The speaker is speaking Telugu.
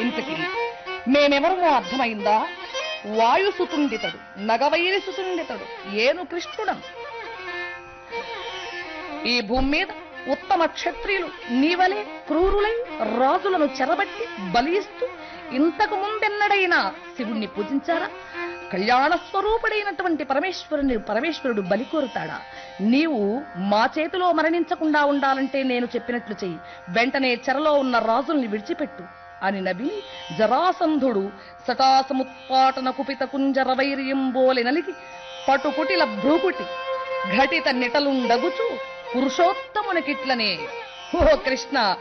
ఇంతకి మేమెవరమో అర్థమైందా వాయుసుతుండితడు నగవైరిసుతుండితడు ఏను కృష్ణుడం ఈ భూమి మీద ఉత్తమ క్షత్రియులు నీవలే క్రూరులై రాజులను చెరబట్టి బలిస్తూ ఇంతకు ముందెన్నడైనా శివుణ్ణి పూజించారా కళ్యాణ స్వరూపుడైనటువంటి పరమేశ్వరుని పరమేశ్వరుడు బలి కోరుతాడా నీవు మా చేతిలో మరణించకుండా ఉండాలంటే నేను చెప్పినట్లు చెయ్యి వెంటనే చెరలో ఉన్న రాజుల్ని విడిచిపెట్టు అని నవి జరాసంధుడు సటాసముత్పాటన కుపిత కుంజర వైర్యంబోలె నలిగి పటుకుటిల భ్రూకుటి ఘటిత నిటలుండగుచు పురుషోత్తమునికిట్లనే ఓ కృష్ణ